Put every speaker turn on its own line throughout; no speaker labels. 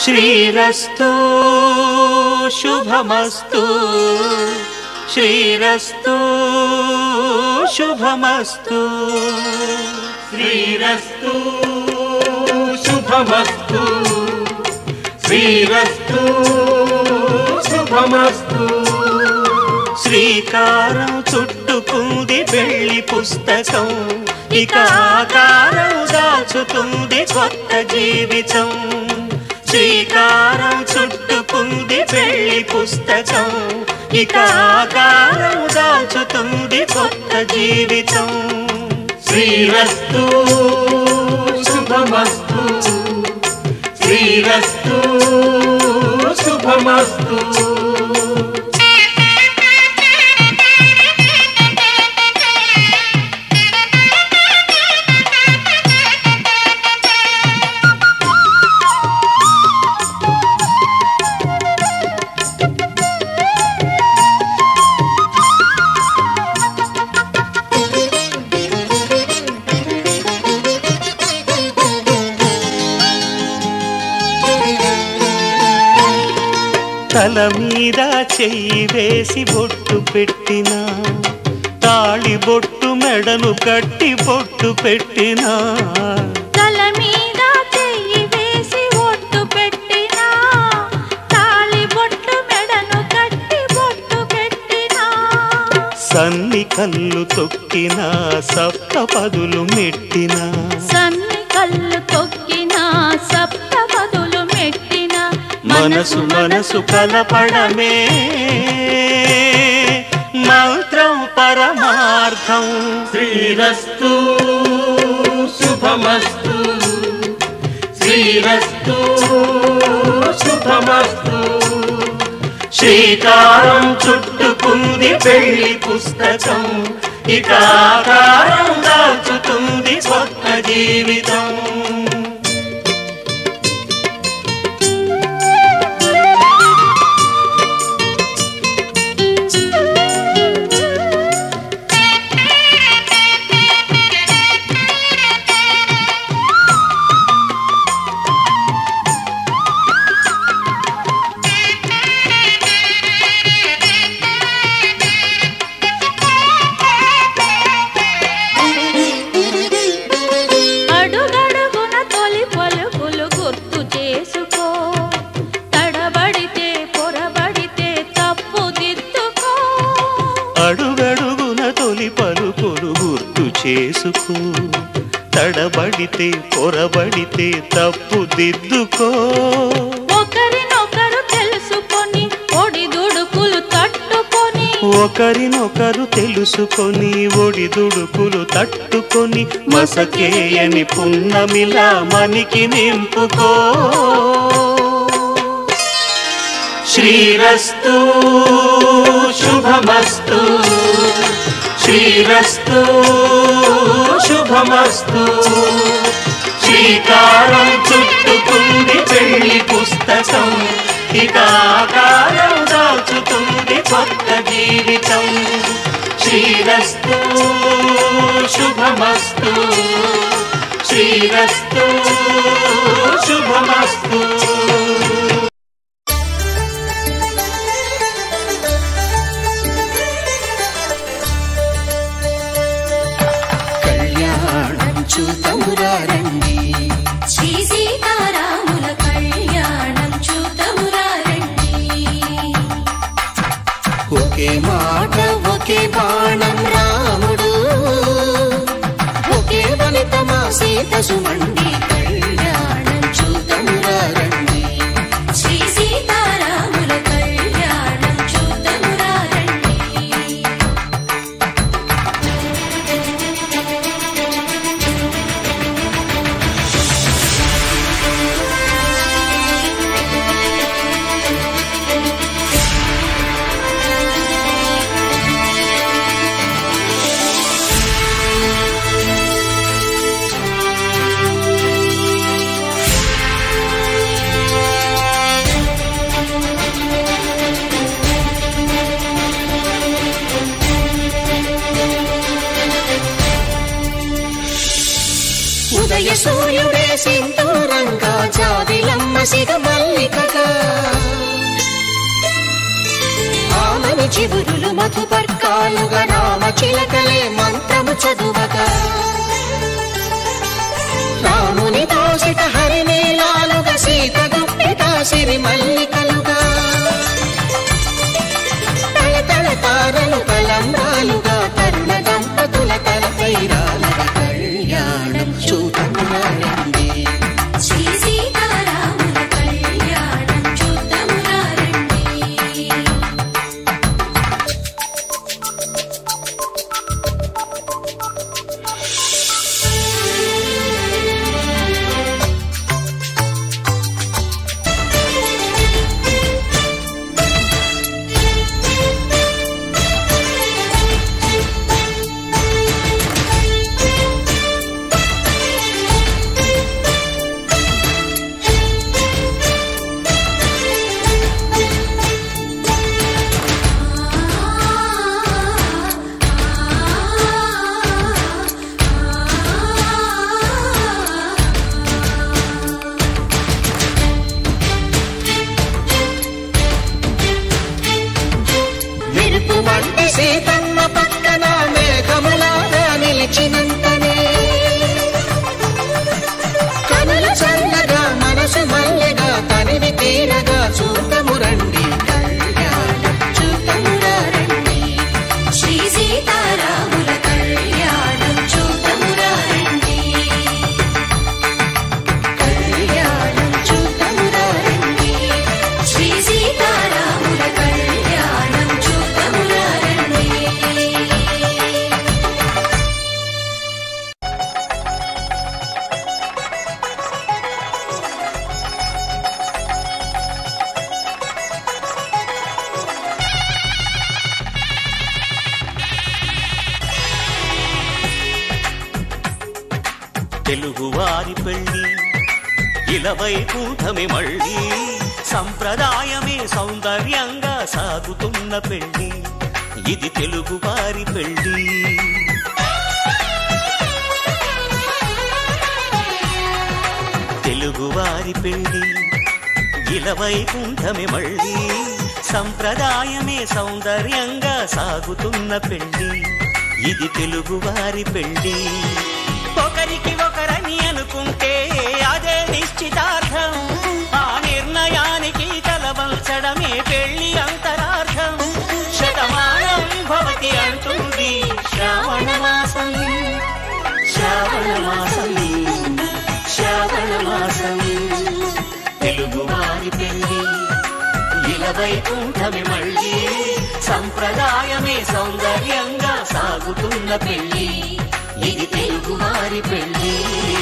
శ్రీరస్తు శుభమస్తు శ్రీరస్తు శుభమస్తు
శ్రీరస్తు శుభమస్తు శ్రీరస్తు శుభమస్తు
శ్రీకారం చుట్టుకుంది వెళ్ళి పుస్తకం ఇక ఆకారం దాచుతుంది కొత్త జీవితం శ్రీకారం చుట్టుకుంది వెళ్ళి పుస్తకం ఇక ఆకారం దాచుతుంది కొత్త జీవితం
శ్రీరస్తు శుభమస్తు శ్రీరస్తు శుభమస్తు
తల మీద చెయ్యి వేసి బొట్టు పెట్టినా తాళి బొట్టు మెడను కట్టి బొట్టు పెట్టినా
తల మీద చెయ్యి వేసి ఒట్టు పెట్టినా తాళి బొట్టు మెడను కట్టి బొట్టు పెట్టినా
సన్ని కళ్ళు తొక్కినా సప్త పదులు మెట్టినా
సన్ని కళ్ళు తొక్కినా సప్త పదులు మెట్టినా
మనసు మనసు కలపడమే మంత్రం పరమార్థం
శ్రీరస్తు శుభమస్తు శ్రీరస్తు శుభమస్తు
శ్రీకారం చుట్టుకుంది పెళ్లి పుస్తకం ఇక ఆకారం దాచుతుంది కొత్త జీవితం
అడుగడుగున తొలి పలుకులు గుర్తు చేసుకో తడబడితే పొరబడితే తప్పు దిద్దుకో
అడుగడుగున తొలి పలుకులు గుర్తు చేసుకో తడబడితే పొరబడితే తప్పు దిద్దుకో
ఒకరినొకరు తెలుసుకొని ఒడిదుడుకులు తట్టుకొని
ఒకరినొకరు తెలుసుకొని ఒడిదుడుకులు తట్టుకొని మసకేయని పున్నమిలా మనికి నింపుకో శ్రీరస్తు శుభమస్తు శ్రీరస్తు శుభమస్తు శ్రీకారం చుట్టుకుంది పెళ్లి పుస్తకం ఇక ఆకారం దాచుతుంది కొత్త జీవితం శ్రీరస్తు శుభమస్తు శ్రీరస్తు శుభమస్తు
కళ్యాణం చూతమురారండి
శ్రీ సీతారాముల కళ్యాణం చూతమురారండి
ఒకే మాట ఒకే బాణం రాముడు ఒకే వనిత మా సీత సుమండి కళ్యాణం చూతమురారండి
శ్రీ సీతారాముల కళ్యాణం చూతమురారండి
శ్రీ ఉదయ సూర్యుడే సింధూరంగా జాబిలమ్మ సిగ మల్లికగా ఆమని చివురులు మధుపర్కాలుగా రామ చిలకలే మంత్రము చదువగా రాముని దోసిట హరినీలాలుగా సీత గుప్పిట సిరి మల్లికలుగా తల తల తారలు తలంబ్రాలుగా తరుణ దంపతుల తల పైరాలుగా కళ్యాణం చూడండి
శ్రీ సీతారాముల కళ్యాణం చూద్దామురా రండి
మెరుపు వంటి సీతమ్మ పక్కన మేఘములాగా నిలిచినంతనే కనుల చల్లగా మనసు మల్లెగా తనివి తీరగా చూడము రండి కళ్యాణం చూడమురా రండి
శ్రీ సీతారాముల కళ్యాణం చూద్దామురా రండి
కళ్యాణం చూడమురా రండి
శ్రీ సీతారాముల కళ్యాణం చూద్దామురా రండి
తెలుగువారి పెళ్ళి ఇలవై కూటమి మళ్ళీ సంప్రదాయమే సౌందర్యంగా సాగుతున్న పెళ్ళి ఇది తెలుగువారి పెళ్ళి తెలుగువారి పెళ్ళి ఇలవై కుంఠమి మళ్ళీ సంప్రదాయమే సౌందర్యంగా సాగుతున్న పెళ్ళి ఇది తెలుగువారి పెళ్ళి ఒకరికి ఒకరని అనుకుంటే అదే నిశ్చితార్థం ఆ నిర్ణయానికి తలవంచడమే పెళ్లి అంతరార్థం శతమానం భవతి అంటుంది శ్రావణ మాసం శ్రావణ మాసం శ్రావణ మాసం తెలుగువారి పెళ్లి ఇలవై కుంఠమి మళ్ళీ సంప్రదాయమే సౌందర్యంగా సాగుతున్న పెళ్లి ఇది తెలుగువారి పెళ్లి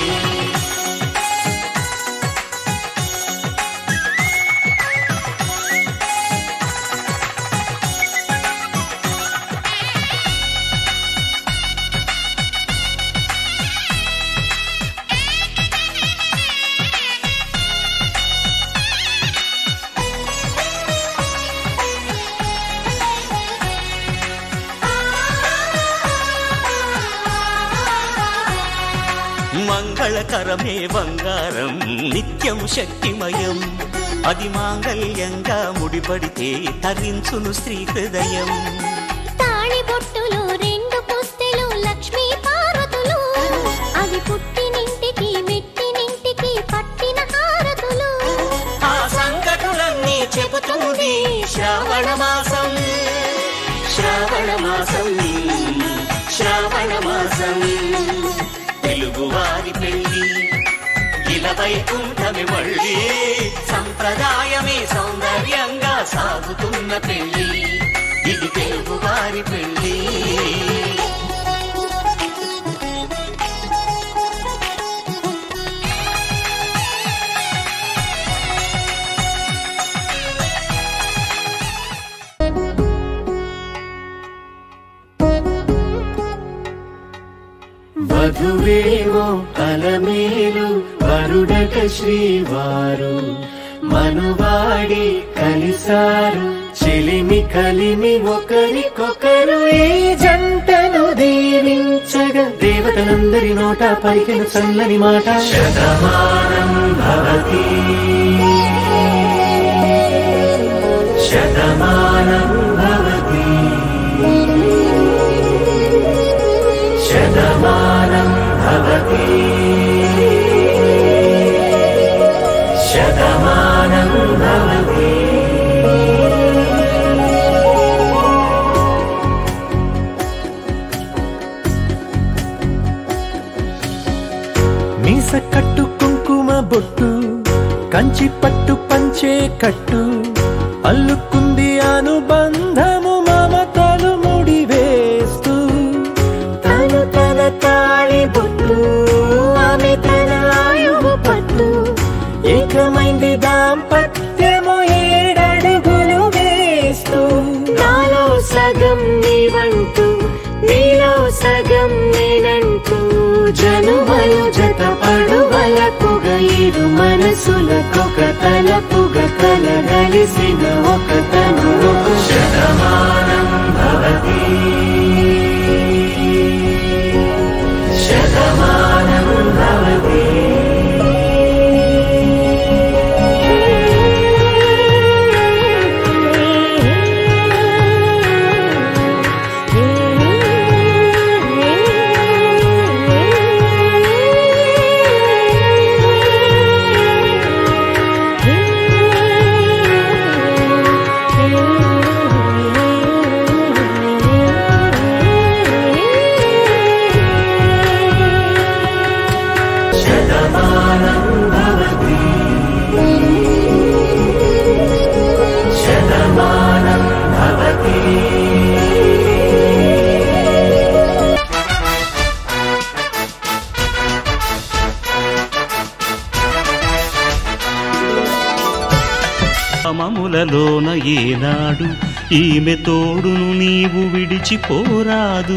మంగళకరమే బంగారం నిత్యం శక్తిమయం అది మాంగళ్యంగా ముడిపడితే తరించును స్త్రీ హృదయం
తాళిబొట్టులు రెండు పుస్తెలు లక్ష్మీ పార్వతులు అవి పుట్టినింటికి మెట్టినింటికి పట్టిన హారతులు
ఆ సంఘటనలన్నీ చెబుతుంది శ్రావణ మాసం శ్రావణ మాసం శ్రావణ మాసం తెలుగువారి పెళ్లి ఇలవై కుంఠమి మళ్ళీ సంప్రదాయమే సౌందర్యంగా సాగుతున్న పెళ్లి ఇది తెలుగువారి పెళ్లి
వధువేవో అలమేలు వరుడట శ్రీవారు మనువాడి కలిసారు చే చెలిమి కలిమి ఒకరికొకరు ఈ జంటను దీవించగా దేవతలందరి నోట పలికిన చల్లని మాట శతమానం భవతి శతమానం భవతి శతమానం భవతి శతమానం భవతి మీస కట్టు కుంకుమ బొట్టు కంచి పట్టు పంచే కట్టు అల్లుకుంది అనుబంధము మమతలు ముడివేస్తూ తను తన తాళి బొట్టు ఆమె తన ఆయువు పట్టు ఏకమైంది దాంపత్యము ఏడడుగులు వేస్తూ నాలో సగం నీవంటూ నీలో సగం నేనంటూ జనుమలు జత పడువలకుగ ఇరు మనసులకొక తలపుగ కలగలిసిన ఒక తను శతమానం భవతి శతమానం భవతి శతమానం భవతి శతమానం భవతి
మములలోన ఏనాడు ఈమె తోడును నీవు విడిచిపోరాదు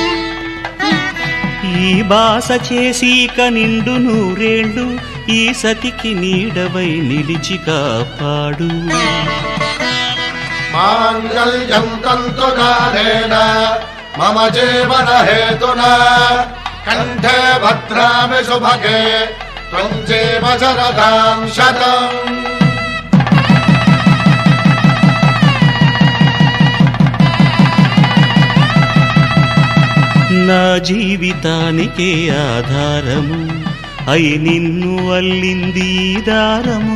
ఈ బాస చేసి నిండు నూరేళ్ళు ఈ సతికి నీడవై నిలిచి కాపాడు
మాంగళ్యం తంతుకారేణ మమ జీవన హేతున కంఠే భద్రామి శుభగే త్వం జీవ శరదాం శతం
నా జీవితానికే ఆధారము అయి నిన్ను అల్లింది ఈ దారము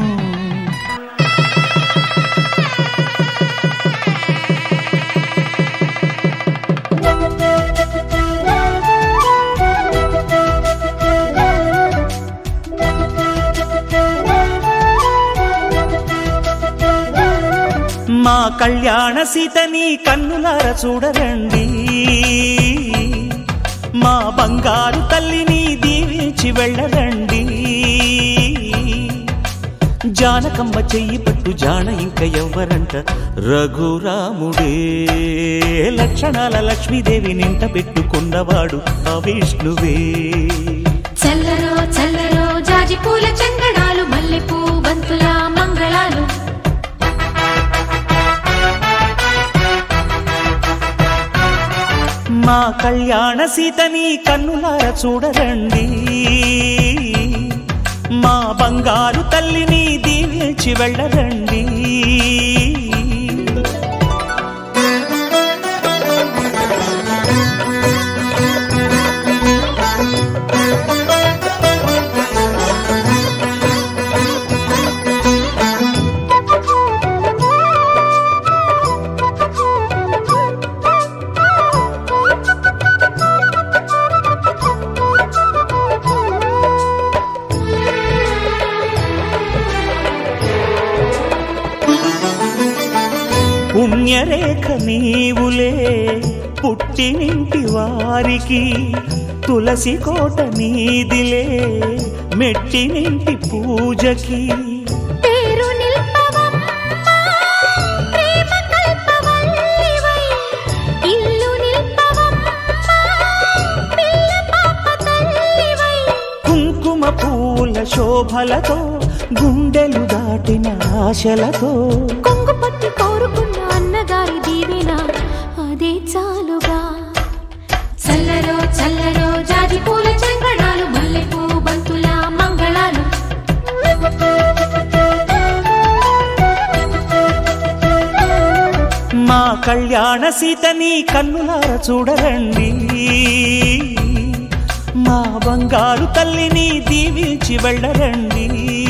మా కళ్యాణ సీతని కన్నులార చూడరండి మా బంగారు తల్లిని దీవించి వెళ్ళరండి జానకమ్మ చెయ్యి పట్టు జాన ఇంక ఎవ్వరంట రఘురాముడే లక్షణాల లక్ష్మీదేవి నింట పెట్టుకున్నవాడు ఆ విష్ణువే
చల్లరో చల్లరో జాజి పూల చంగడాలు మల్లెపూ బంతుల మంగళాలు
మా కళ్యాణ సీతని కన్నులార చూడరండి మా బంగారు తల్లిని దీవించి వెళ్ళరండి పుణ్యరేఖ నీవులే పుట్టినింటి వారికి తులసి కోట నీదిలే మెట్టినింటి పూజకి
పేరు నిల్పవమ్మా, ప్రేమ కల్పవల్లివై. ఇల్లు నిల్పవమ్మా, పిల్ల పాప తల్లివై.
కుంకుమ పూల శోభలతో గుండెలు దాటిన ఆశలతో
కొంగు పట్టి కోరుకున్న అన్న
చల్లరో జాజి పూల చంగడాలు మల్లెపూ బంతుల మంగళాలు
మా కళ్యాణ సీతని కన్నులార చూడరండి మా బంగారు తల్లిని దీవించి వెళ్ళరండి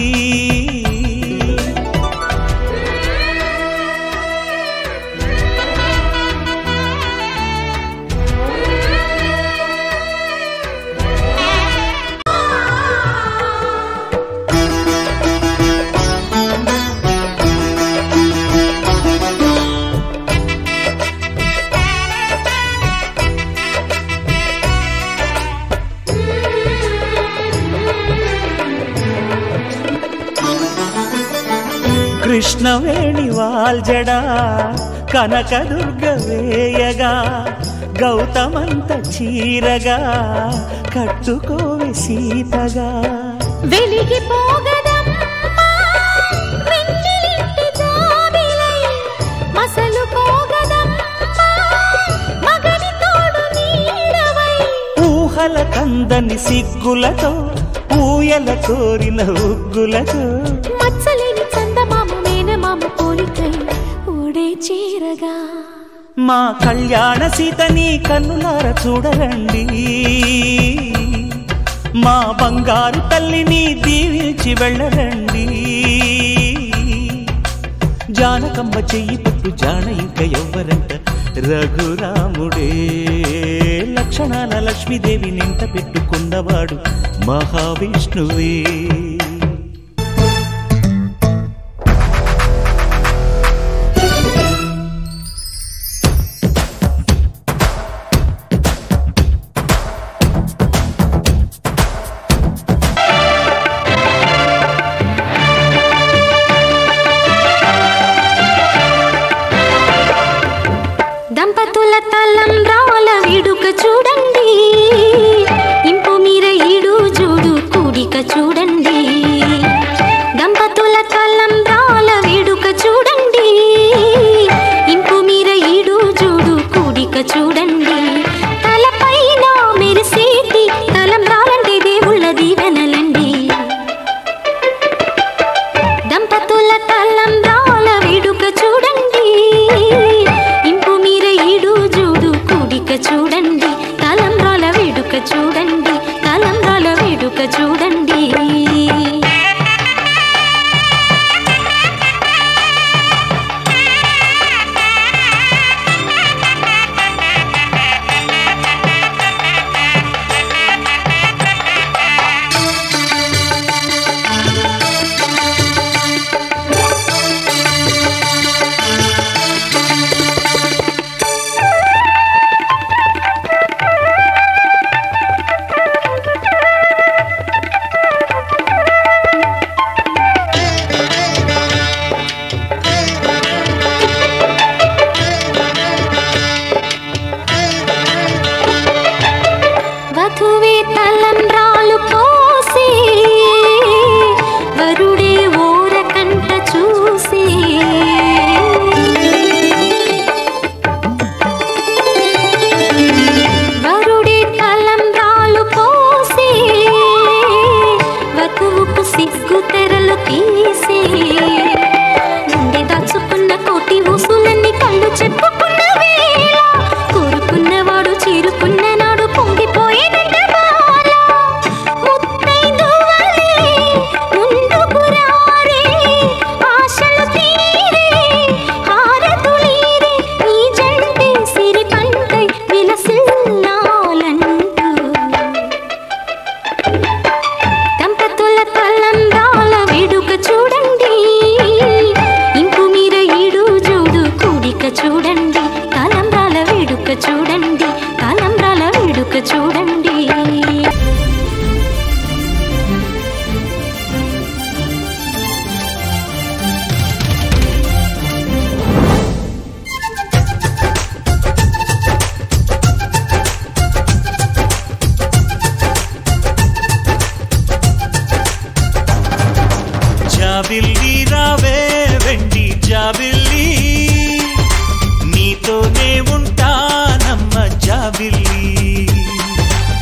కృష్ణవేణి వాల్జడా కనకదుర్గ వేయగా గౌతమంత చీరగా కట్టుకోవి సీతగా
వెలిగిపోగదమ్మా వెన్నెలింటి జాబిలై మసలు పోగదమ్మా మగని తోడు నీడవై
ఊహల కందని సిగ్గులతో ఊయల కోరిన ఉగ్గులతో
మచ్చలేని చందమామ మేనమామ పోలికై ఓడే చీరగా
మా కళ్యాణ సీతని కన్నులార చూడరండి మా బంగారు తల్లిని దీవించి వెళ్ళరండి జానకమ్మ చెయ్యి పట్టు జాన ఇంక ఎవ్వరంట రఘురాముడే లక్షణాల లక్ష్మీదేవి నింట పెట్టుకున్నవాడు మహావిష్ణువే
దంపతుల తలంబ్రాల వేడుక చూడండి ఇంపు మీర ఈడు చూడు కూడిక చూడండి దంపతుల తలంబ్రాల వేడుక చూడండి ఇంపు మీర ఈడు చూడు కూడిక చూడండి తలపైన మెరిసేటి తలంబ్రాలంటే దేవుళ్ళ దీవెనలండి దంపతుల తలంబ్రాల వేడుక చూడండి ఇంపు మీర ఈడు చూడు కూడిక చూడండి తలంబ్రాల వేడుక చూడండి తలంబ్రాల వేడుక చూడండి వధువే తలంబ్రాలు పోసి వరుడే ఓరకంట చూసి వరుడే తలంబ్రాలు పోసి వధువుకు సిగ్గు తెరలు తీసి గుండె దాచుకున్న కోటి ఊసులన్నీ కళ్ళు చెప్పుకున్న వేళ కోరుకున్నవాడు చీరుకున్న నాడు పొంగిపోయేదంట బాల ముత్తైదువలే ముందుకు రారే ఆశలు తీరే హారతులీరే ఈ జంటే సిరి పంటై విలసిల్లాలంటూ దంపతుల తలంబ్రాల వేడుక చూడండి ఇంకు మీర ఈడు చూడు కూడిక చూడండి తలంబ్రాల వేడుక చూడండి తలంబ్రాల వేడుక చూడండి
జాబిల్లి రావే వెండి జాబిల్లి నీతోనే ఉంటానమ్మ జాబిల్లి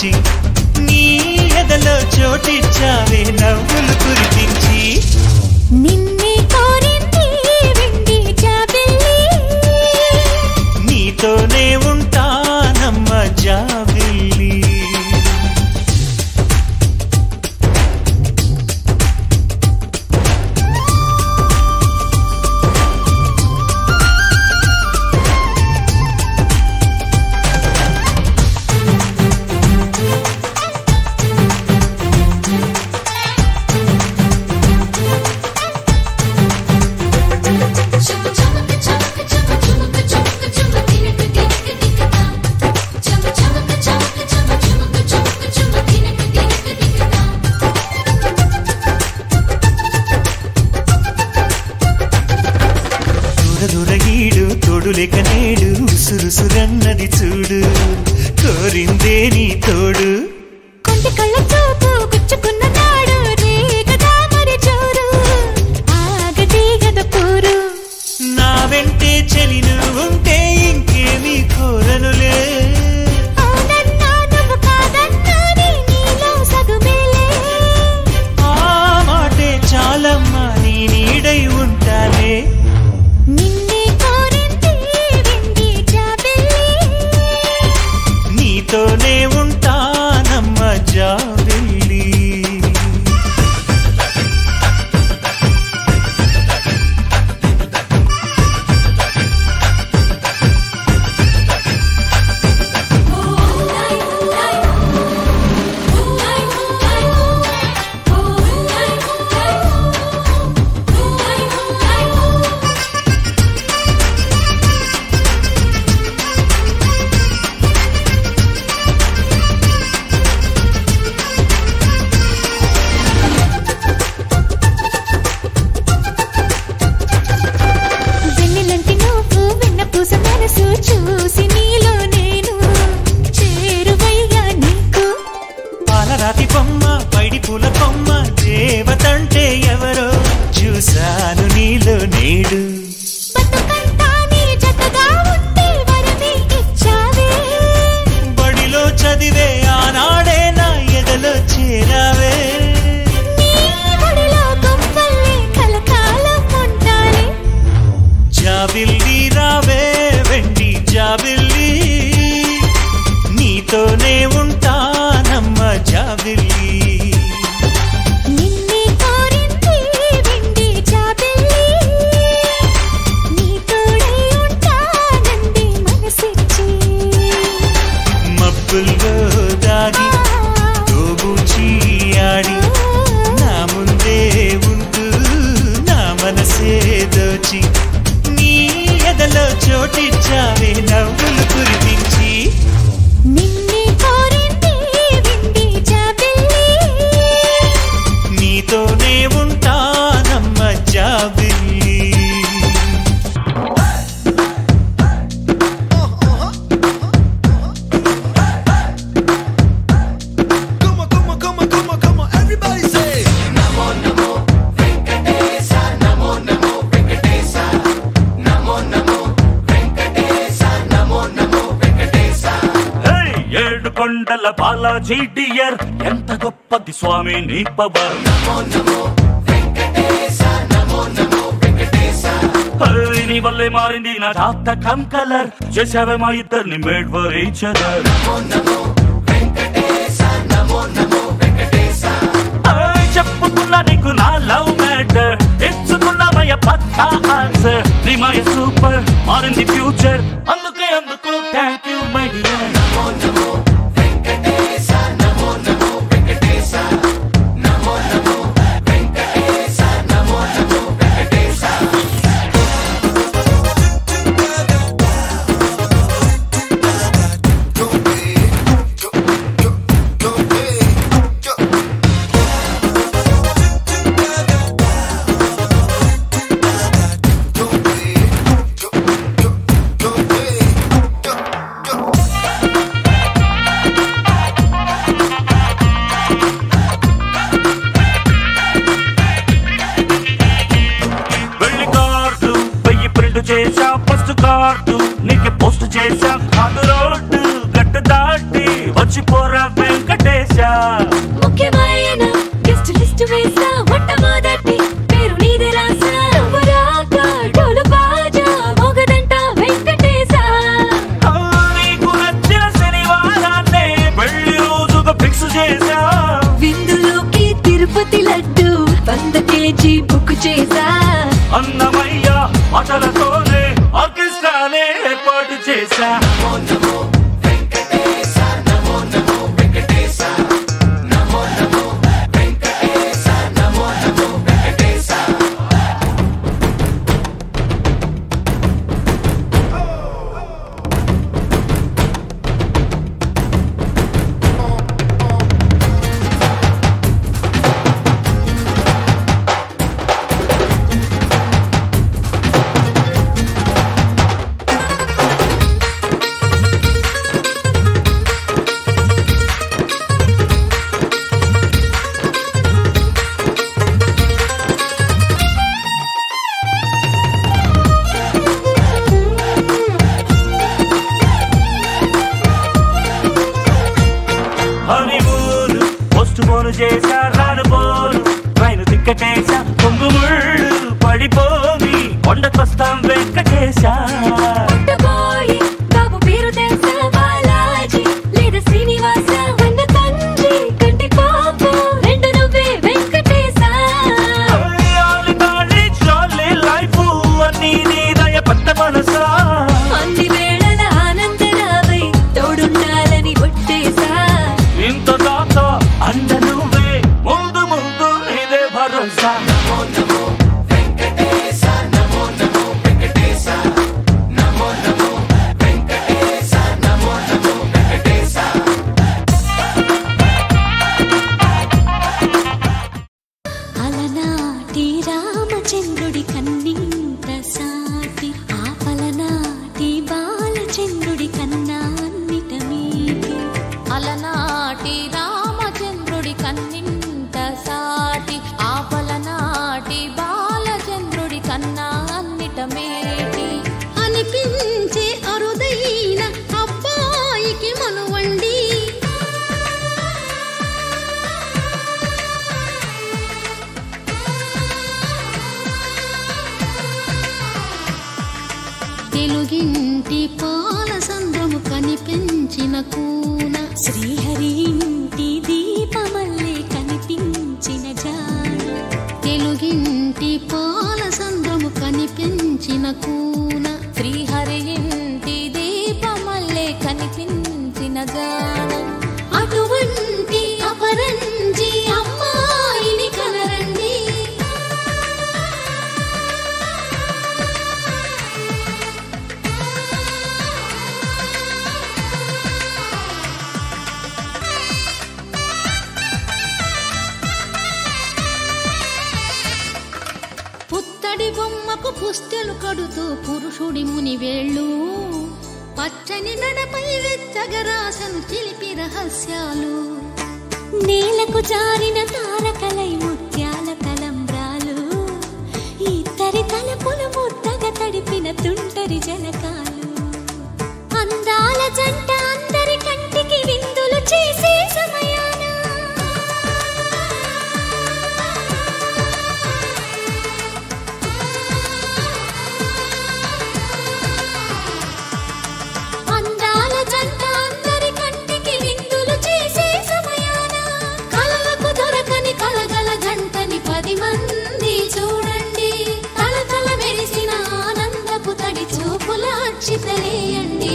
దోచి నీ ఎదలో చోటిచ్చావే నవ్వులు కురిపించి
నిన్నే కోరింది వెండి జాబిల్లి
నీతోనే ఉంటానమ్మ జాబిల్లి దూర దూర ఈడు తోడు లేక నేడు సురుసురన్నది చూడు కోరిందే నీ తోడు
కొంటి కళ్ళ చూపు గుచ్చుకున్న నాడు రేగదా మరి జోరు ఆగదే గద పోరు
నా వెంటే చెలి ఉంటే ఇంకేమీ కోరనులే
అవునన్నా నువ్వు కాదన్నా నీ నీలో సగుమేలే
ఆ మాటే చాలమ్మా నీ నీడై ఉంటానే
నిన్నే కోరింది వెండి జాబిల్లి
నీతోనే ఉంటానమ్మ జాబిల్లి
వెన్నెలంటి నువ్వు వెన్న పూస మనసు చూసి నీలో నేను చేరువయ్యా నీకు
పాలరాతి బొమ్మ పైడి పూల బొమ్మ దేవతంటే ఎవరో చూశాను నీలో నేడు
బతుకంతా నీ జతగా ఉంటే వరమే ఇచ్చావే
బడిలో చదివే ఆనాడే నా ఎదలో చేరావే
నీ ఒడిలో గుంపల్లే కలకాలం ఉంటానే
జాబిల్లి రావే వెండి జాబిల్లి నీతోనే ఉంటానమ్మ జాబిల్లి
నిన్నే కోరింది వెండి జాబిల్లి నీ తోడై ఉంటానంది మనసిచ్చి
మబ్బుల్లో దాగి తోబూచి ఆడి నా ముందే ఉంటూ నా మనసే దోచి నీ ఎదలో చోటిచ్చావే నవ్వులు కురిపించి
నిన్నే కోరింది వెండి జాబిల్లి
నీతోనే ఉంటానమ్మ జాబిల్లి
హేయ్! ఏడు కొండల బాలాజీ డియర్ ఎంత గొప్పది స్వామి నీ పవర్ హేయ్! నీ వల్లే మారింది నా జాతకం కలర్ చేసావే మా ఇద్దరిని మేడ్ ఫర్ ఈచ్ అదర్ చెప్పుకున్నా నీకు నా లవ్ మ్యాటర్ ఇచ్చుకున్నామయ్య పక్కా ఆన్సర్ నీ మై సూపర్ మారింది ఫ్యూచర్ అందుకే అందుకు thank you my dear
Go,
phone చేశా రాను పోను ట్రైన్ తిక్కటేశా పొంగుముళ్ళు పడిపోవి కొండకొస్తాం వెంకటేశా
పుట్టబోయి బాబు పేరు తెలుసా బాలాజీ లేదా శ్రీనివాస వన్న తండ్రి కంటి పాప రెండు నువ్వే వెంకటేశా
అయ్యాలి తాళి చాలి లైఫ్ అన్నీ నీ దయ పట్ట మనసా
అన్ని వేళల ఆనందరావై తోడుండాలని ఒట్టేశా
ఇంత దాకా అండ నువ్వే ముందు ముందు ఇదే భరోసా
అలనాటి రామచంద్రుడి కన్నింత సాటి ఆపలనాటి బాలచంద్రుడి కన్నా అన్నిట మీటి
అలనాటి రామచంద్రుడి కన్నింత సాటి ఆపలనాటి బాలచంద్రుడి కన్నా అన్నిట మేటి
అనిపించే అరుదైన అబ్బాయికి మనువండి తెలుగింటి పాల సంద్రము కనిపించిన కూన శ్రీహరి ఇంటి దీపమల్లే కనిపించిన జాడ తెలుగింటి పాల సంద్రము కనిపించిన కూన
శ్రీహరి ఇంటి దీపమల్లే కనిపించిన గానం
అటువంటి అపరంజి అమ్మాయిని కనరండి పుత్తడి బొమ్మకు పుస్తెలు కడుతూ పురుషుడి ముని వేళ్ళు పచ్చని నడపై వెచ్చగరాసను చిలిపి రహస్యాలు నేలకు జారిన తారకలై ముత్యాల తలంబ్రాలు ఇద్దరి తలపులు ముద్దగా తడిపిన తుంటరి జలకాలు అందాల జంట అందరి కంటికి విందులు చేసే సమయాన అందాల జంట అందరి కంటికి విందులు చేసే సమయాన కలలకు దొరకని కలగల జంటని పది మంది చూడండి తలతల మెరిసిన ఆనందపు తడి చూపుల అక్షితలేయండి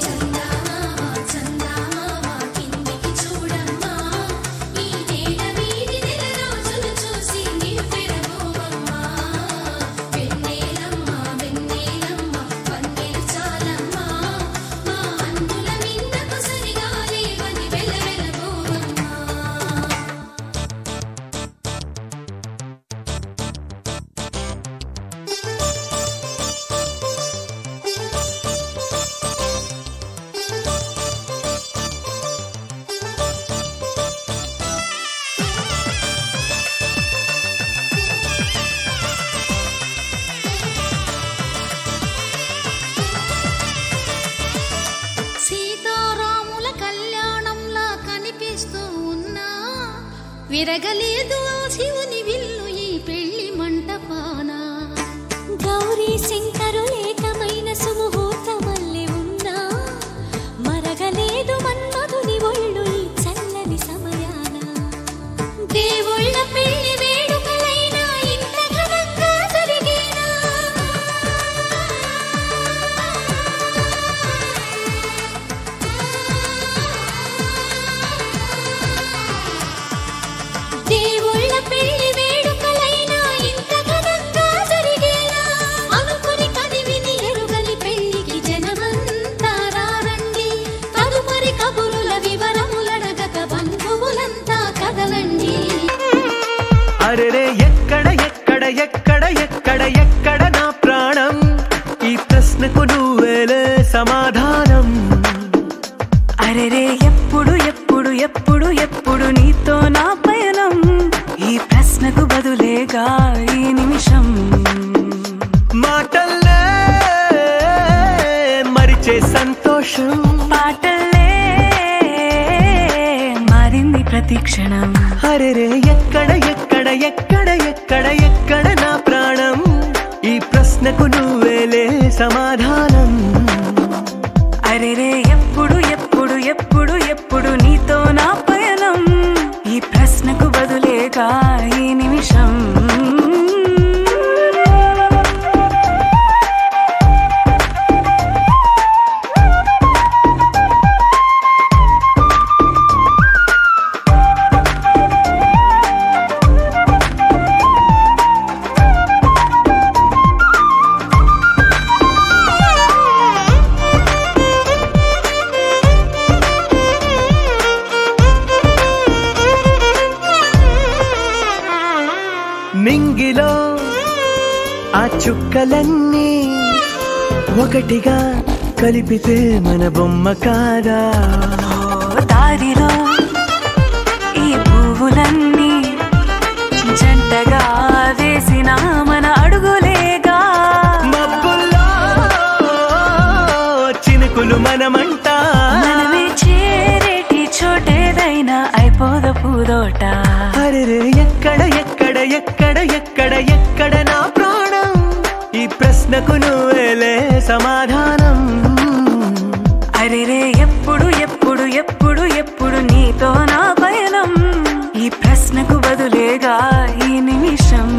సీతారాముల కళ్యాణంలా కనిపిస్తూ ఉన్నా విరగలేదు ఆ శివుని విల్లు ఈ పెళ్లి మంటపాన గౌరీ శంకరు ఏకమైన సుముహూర్తమల్లె ఉన్నా మరగలేదు మన్మధుని ఒళ్ళు ఈ చల్లని సమయాన దేవుళ్ళ పెళ్లి వేడుకలైనా ఇంత ఘనంగా జరిగేనా దేవుళ్ళ పెళ్లి వేడుకలైనా ఇంత ఘనంగా జరిగేలా అనుకుని కదివిని ఎరుగని పెళ్లికి జనమంతా రారండి తదుపరి కబురుల వివరములడగక బంధువులంతా కదలండి
అరెరే ఎక్కడ ఎక్కడ ఎక్కడ ఎక్కడ ఎక్కడ నా ప్రాణం ఈ ప్రశ్నకు నువ్వేలే సమాధానం
అరెరే ఎప్పుడు ఎప్పుడు ఎప్పుడు ఎప్పుడు నీతో నా పయనం ఈ ప్రశ్నకు బదులేగా ఈ నిమిషం
మాటల్లే మరిచే సంతోషం
పాటలే మారింది ప్రతి క్షణం
అరెరే ఎక్కడ ఎక్కడ ఎక్కడ ఎక్కడ ఎక్కడ నా ప్రాణం ఈ ప్రశ్నకు నువ్వేలే సమాధానం
అరెరే ఎప్పుడు ఎప్పుడు ఎప్పుడు ఎప్పుడు నీతో నా పయనం ఈ ప్రశ్నకు బదులేగా ఈ నిమిషం
నింగిలో ఆ చుక్కలన్నీ ఒకటిగా కలిపితే మన బొమ్మ కాదా
ఓ దారిలో ఈ పువ్వులన్నీ జంటగా వేసిన మన అడుగులేగా
మబ్బుల్లో చినుకులు మనమంట
మనమే చేరేటి చోటేదైనా అయిపోద పూదోట
అరెరే ఎక్కడ ఎక్కడ ఎక్కడ ఎక్కడ ఎక్కడ నా ప్రాణం ఈ ప్రశ్నకు నువ్వేలే సమాధానం
అరెరే ఎప్పుడు ఎప్పుడు ఎప్పుడు ఎప్పుడు నీతో నా పయనం ఈ ప్రశ్నకు బదులేగా ఈ నిమిషం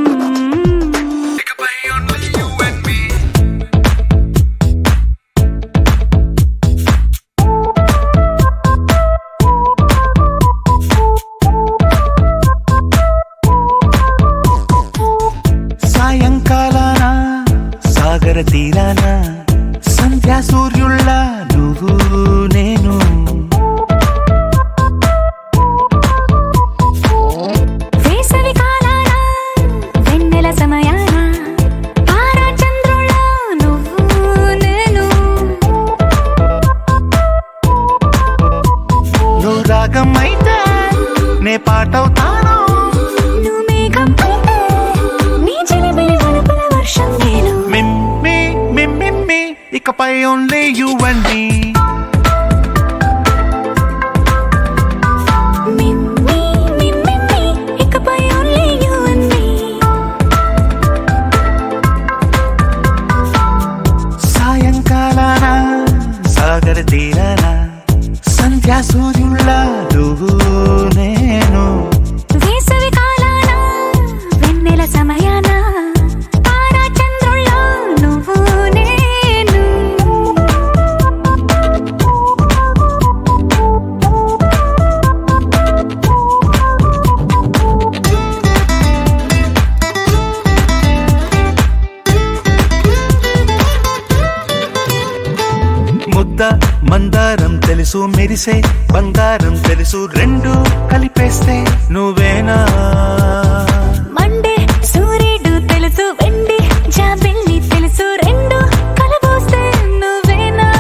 సాయంకాలాన సాగర తీరాన సంధ్యా సూర్యుళ్ళ నువ్వు నేను
వేసవి కాలాన వెన్నెల సమయాన తారా చంద్రుల నువ్వు నేను
నువ్వు రాగం అయితే నే పాటవుతాను
నువ్వు మేఘం అయితే నీ చిలిపిలి వలుపుల వర్షం నేను
మిమ్మి మిమ్మి ఇకపై ఓన్లీ యు అండ్ మీ
మిమ్మీ మిమ్మిమ్మి ఇకపై ఓన్లీ యు అండ్ మీ
సాయంకాలాన సాగర తీరాన సంధ్యా సూర్యుళ్ళ నువ్వు నేను
వేసవి కాలాన వెన్నెల సమయాన తారా చంద్రుల నువ్వు నేను
ముద్ద మందారం తెలుసు మెరిసే బంగారం తెలుసు రెండు కలిపేస్తే నువ్వేనా
మండే సూర్యుడు తెలుసు వెండి జాబిల్లి తెలుసు రెండు కలబోస్తే నువ్వేనా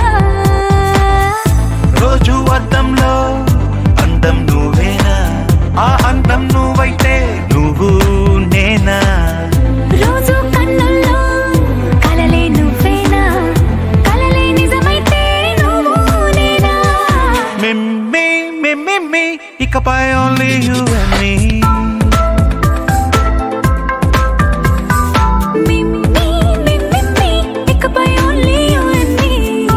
రోజు అద్దంలో అందం నువ్వేనా ఆ అందం నువ్వైతే నువ్వు నేనా
రోజు కన్నుల్లో కలలే నువ్వేనా కలలే నిజమైతే నువ్వు నేనా
మిమ్మి మిమ్మి ఇకపై ఓన్లీ యు అండ్ మీ
మిమ్మీ మిమ్మిమ్మి ఇకపై ఓన్లీ యు అండ్ మీ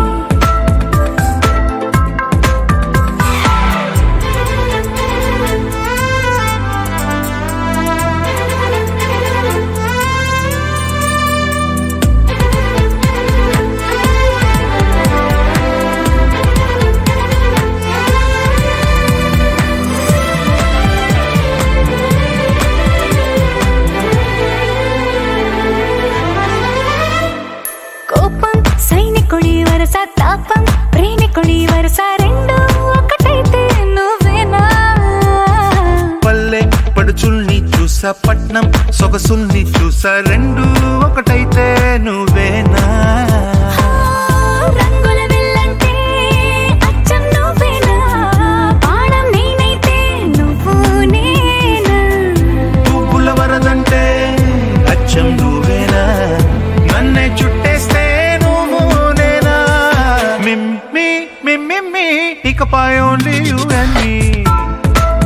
కోపం సైనికుడి వరస తాపం ప్రేమికుడి వరస రెండు ఒకటైతే నువ్వేనా
పల్లె పడుచుల్ని చూసా పట్నం సొగసుల్ని చూసా రెండు ఒకటైతే నువ్వేనా
రంగుల విల్లంటే అచ్చం నువ్వేనా బాణం నేనైతే నువ్వు నేనా
పువ్వుల వరదంటే అచ్చం నువ్వేనా నన్నే చుట్టేస్తే నువ్వు నేనా మిమ్మి మిమ్మి ఇకపై ఓన్లీ యు అండ్ మీ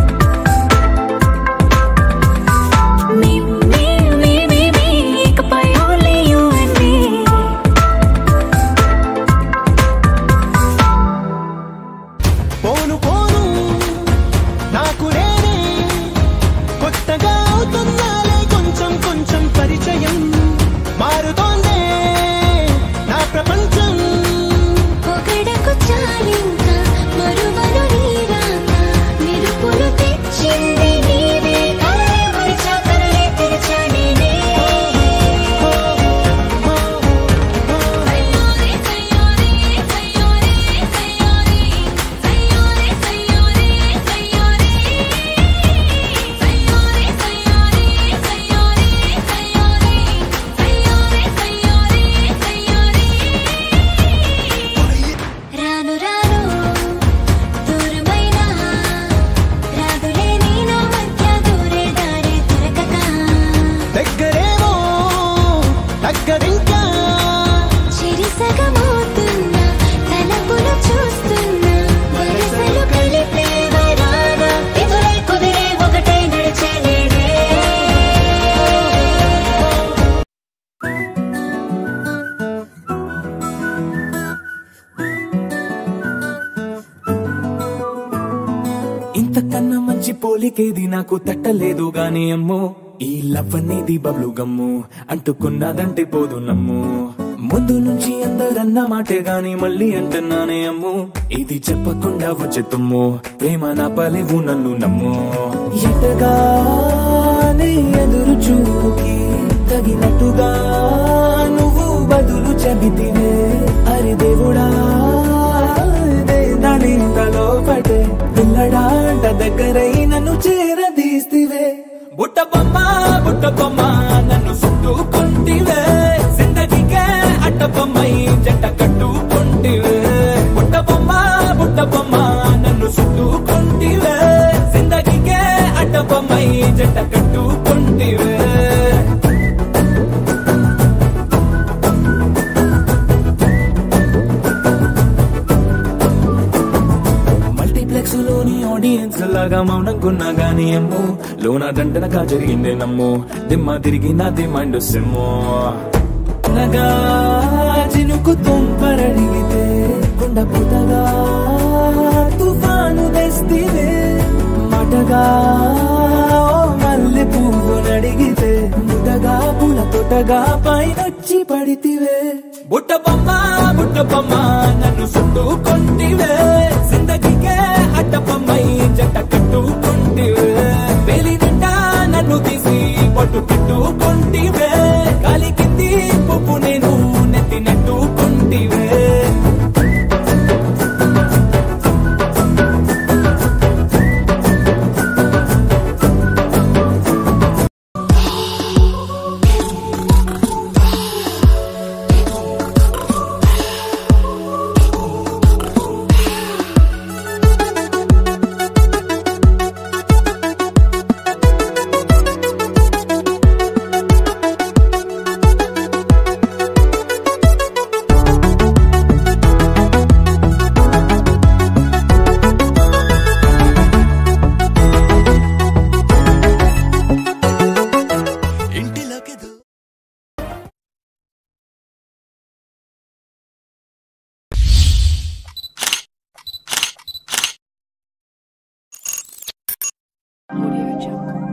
పోను పోను నాకు నేనే కొత్తగా అవుతున్నాలే కొంచెం కొంచెం పరిచయం మారుతోందే నా ప్రపంచం
ఒకడకు చాలింకా మరువను నీరాక నిరుపులు తెచ్చింది నీవే కలలే మరిచా కలలే తెరిచా నేనే సయ్యోరే సయ్యోరే సయ్యోరే సయ్యోరే సయ్యోరే సయ్యోరే సయ్యోరే సయ్యోరే సయ్యోరే సయ్యోరే సయ్యోరే సయ్యోరే సయ్యోరే సయ్యోరే రాను రాను దూరమైనా రాదులే నేను మధ్య దూరే దారి దొరకక
దగ్గరేమో తగ్గదింకా
చిరిసగమవుతున్నా తలపులు చూస్తున్నా వరసలు కలిపే వరాన ఎదురై కుదిరే ఒకటై నడిచలేదే
ఇంతకన్నా మంచి పోలికేది నాకు తట్టలేదు గాని అమ్మో ఈ లవ్ అనేది బబ్లు గమ్ము అంటుకున్నదంటే పోదు నమ్ము ముందు నుంచి అందరన్న మాటే గాని మళ్ళీ అంటున్నానే అమ్ము ఇది చెప్పకుండా వచ్చే తుమ్ము ప్రేమ నా పలేవు నన్ను నమ్ము ఎటగానే ఎదురు చూకి తగినట్టుగా నువ్వు బదులు చెబితివే అరి దేవుడా దానింతలో పడే పిల్లడాంట దగ్గరై నన్ను చేరదీస్తివే బుట్ట బొమ్మ బుట్ట బొమ్మ నన్ను చుట్టుకుంటివే జిందగీకే అట్ట బొమ్మై జంట కట్టుకుంటివే బుట్ట బొమ్మ బుట్ట బొమ్మ నన్ను చుట్టుకుంటివే జిందగీకే అట్ట బొమ్మై జంట కట్టుకుంటివే మల్టీప్లెక్స్ లోని ఆడియన్స్ లాగా మౌనంకున్నా గానీ అమ్ము లోన దండనగా జరిగిందే నమ్ము దిమ్మ తిరిగి నాది మైండ్ సిమ్ము నగా చినుకు తుంపరడిగితే కొండ పుటగా తుఫాను తెస్తివే మటగా ఓ మల్లె పువ్వు నడిగితే ముటగా పుల తొటగా పైనొచ్చి పడితివే బుట్ట బొమ్మ బుట్ట బొమ్మ నన్ను చుట్టుకుంటివే జిందగీకే అట్ట బొమ్మై జంట కట్టుకుంటివే వేలి నిండా నన్ను తీసి పట్టు పెట్టుకుంటివే కాలి కింది పువ్వు నేను నెత్తి నెట్టుకుంటివే
Audio Jungle.